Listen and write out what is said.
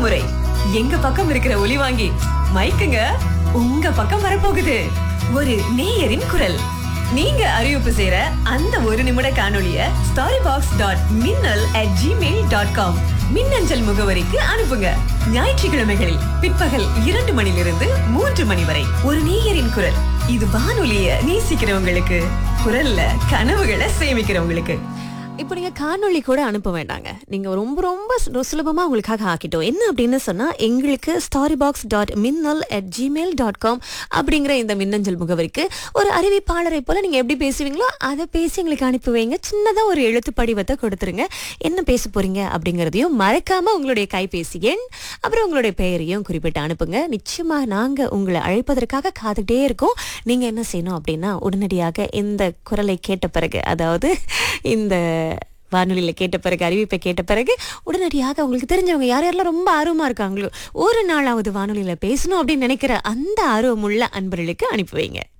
முறை எங்க பக்கம் இருக்கிற ஒலி வாங்கி மைக்குங்க உங்க பக்கம் வரப்போகுது ஒரு நேயரின் குரல் நீங்க அறிவிப்பு செய்யற அந்த ஒரு நிமிட காணொளிய starry box dot minnal at Gmail dot com மின்னஞ்சல் முகவரிக்கு அனுப்புங்க ஞாயிற்றுக்கிழமைகளில் பிற்பகல் இரண்டு மணிலிருந்து மூன்று மணி வரை ஒரு நேயரின் குரல் இது வானொலிய நேசிக்கிறவங்களுக்கு குரல்ல கனவுகளை சேமிக்கிறவங்களுக்கு இப்போ நீங்க காணொளி கூட அனுப்ப வேண்டாங்க நீங்க ரொம்ப ரொம்ப சு- சுலபமா உங்களுக்காக ஆக்கிட்டோம் என்ன அப்படின்னு சொன்னா எங்களுக்கு starry box dot minnal at Gmail dot com அப்படிங்கிற இந்த மின்னஞ்சல் முகவரிக்கு ஒரு அறிவிப்பாளரை போல நீங்க எப்படி பேசுவீங்களோ அதை பேசி எங்களுக்கு அனுப்பி வைங்க சின்னதா ஒரு எழுத்து படிவத்தை கொடுத்துருங்க என்ன பேச போறீங்க அப்படிங்கறதையும் மறக்காம உங்களுடைய கைபேசி எண் அப்புறம் உங்களுடைய பெயரையும் குறிப்பிட்டு அனுப்புங்க நிச்சயமா நாங்க உங்களை அழைப்பதற்காக காத்துக்கிட்டே இருக்கோம் நீங்க என்ன செய்யணும் அப்படின்னா உடனடியாக இந்த குரலை கேட்ட பிறகு அதாவது இந்த வானொலியில கேட்ட பிறகு அறிவிப்பை கேட்ட பிறகு உடனடியாக உங்களுக்கு தெரிஞ்சவங்க யார் யாரெல்லாம் ரொம்ப ஆர்வமா இருக்காங்களோ ஒரு நாளாவது வானொலியில பேசணும் அப்படின்னு நினைக்கிற அந்த ஆர்வமுள்ள அன்பர்களுக்கு அனுப்பி வைங்க